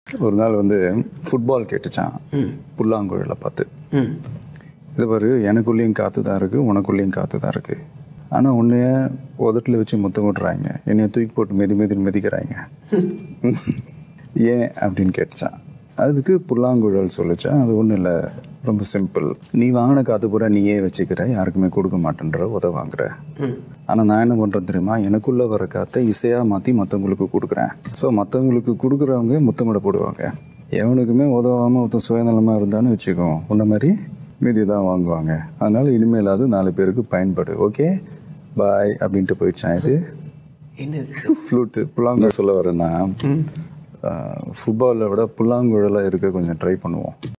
ஒரு நாள் வந்து ஃபுட்பால் கேட்டுச்சான் புல்லாங்குழலை பார்த்து ம் இது பாரு எனக்குள்ளேயும் காற்று தான் இருக்குது உனக்குள்ளேயும் காற்று தான் இருக்குது ஆனால் உன்னைய உதட்டில் வச்சு முத்தம் விட்றாங்க என்னைய தூக்கி போட்டு மெதி மெதி மிதிக்கிறாங்க ஏன் அப்படின்னு கேட்டுச்சான் அதுக்கு புல்லாங்குழல் சொல்லிச்சான் அது ஒன்றும் இல்லை ரொம்ப சிம்பிள் நீ வாங்கின காற்று பூரா நீயே வச்சுக்கிற யாருக்குமே கொடுக்க மாட்டேன்ற உத வாங்குற ஆனால் நான் என்ன பண்ணுறேன் தெரியுமா எனக்குள்ளே வர காற்றை இசையாக மாற்றி மற்றவங்களுக்கு கொடுக்குறேன் ஸோ மற்றவங்களுக்கு கொடுக்குறவங்க முத்தமிட போடுவாங்க எவனுக்குமே உதவாமல் ஒருத்தன் சுயநலமாக இருந்தான்னு வச்சுக்கோ உன்ன மாதிரி மீதி தான் வாங்குவாங்க அதனால் இனிமேலாவது நாலு பேருக்கு பயன்படு ஓகே பாய் அப்படின்ட்டு போயிடுச்சான் இது என்னது ஃப்ளூட்டு புல்லாங்குழல் சொல்ல வரேன்னா ஃபுட்பாலை விட புல்லாங்குழலாக இருக்க கொஞ்சம் ட்ரை பண்ணுவோம்